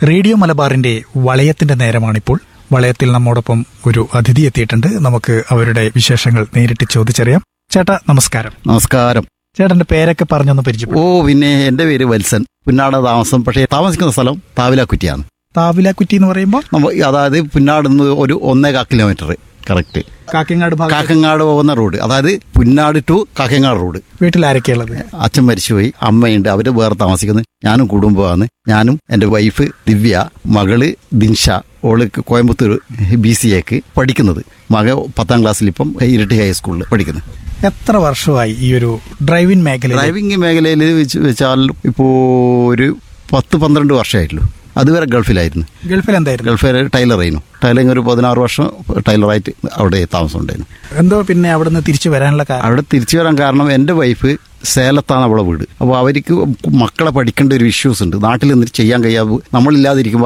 radio മലബാറിന്റെ വളയത്തിന്റെ നേരമാണിപ്പോൾ വളയത്തിൽ നമ്മോടൊപ്പം ഒരു അതിഥി എത്തിയിട്ടുണ്ട് നമുക്ക് അവരുടെ വിശേഷങ്ങൾ നേരിട്ട് ചോദിച്ചറിയാം ചേട്ടാ നമസ്കാരം നമസ്കാരം ചേട്ടന്റെ പേരൊക്കെ പറഞ്ഞൊന്ന് പരിചയപ്പെടും ഓ പിന്നെ എന്റെ പേര് വത്സൻ പുന്നാട് താമസം പക്ഷേ താമസിക്കുന്ന സ്ഥലം താവിലാക്കുറ്റിയാണ് താവിലാക്കുറ്റി എന്ന് പറയുമ്പോൾ നമ്മ അതായത് പുന്നാട് നിന്ന് ഒരു ഒന്നേകാ കിലോമീറ്റർ കറക്റ്റ് കാക്കങ്ങാട് ഭാഗം കാക്കങ്ങാട് പോകുന്ന റോഡ് അതായത് പുന്നാട് ടു കാക്കങ്ങാട് റോഡ് വീട്ടിൽ ആരൊക്കെയുള്ളത് അച്ഛൻ മരിച്ചുപോയി അമ്മയുണ്ട് അവര് വേറെ താമസിക്കുന്നത് ഞാനും കുടുംബമാണ് ഞാനും എൻ്റെ വൈഫ് ദിവ്യ മകള് ദിൻഷ ഓള് കോയമ്പത്തൂർ ബി സി എക്ക് പഠിക്കുന്നത് മക പത്താം ക്ലാസ്സിൽ ഇപ്പം ഇരട്ടി ഹൈസ്കൂളിൽ പഠിക്കുന്നത് എത്ര വർഷമായി ഈ ഒരു ഡ്രൈവിംഗ് മേഖലയിൽ ഡ്രൈവിംഗ് മേഖലയിൽ വെച്ച് വെച്ചാൽ ഇപ്പോൾ ഒരു പത്ത് പന്ത്രണ്ട് വർഷമായിട്ടുള്ളൂ അതുവരെ ഗൾഫിലായിരുന്നു ഗൾഫിൽ എന്തായിരുന്നു ഗൾഫിൽ ടൈലറായിരുന്നു ടൈലറിങ് ഒരു പതിനാറ് വർഷം ടൈലറായിട്ട് അവിടെ താമസം ഉണ്ടായിരുന്നു എന്തോ പിന്നെ അവിടുന്ന് തിരിച്ചു വരാനുള്ള കാരണം അവിടെ തിരിച്ചു വരാൻ കാരണം എൻ്റെ വൈഫ് സേലത്താണ് അവളെ വീട് അപ്പോൾ അവർക്ക് മക്കളെ പഠിക്കേണ്ട ഒരു ഇഷ്യൂസ് ഉണ്ട് നാട്ടിൽ നിന്നിട്ട് ചെയ്യാൻ കഴിയാതെ നമ്മളില്ലാതിരിക്കുമ്പോൾ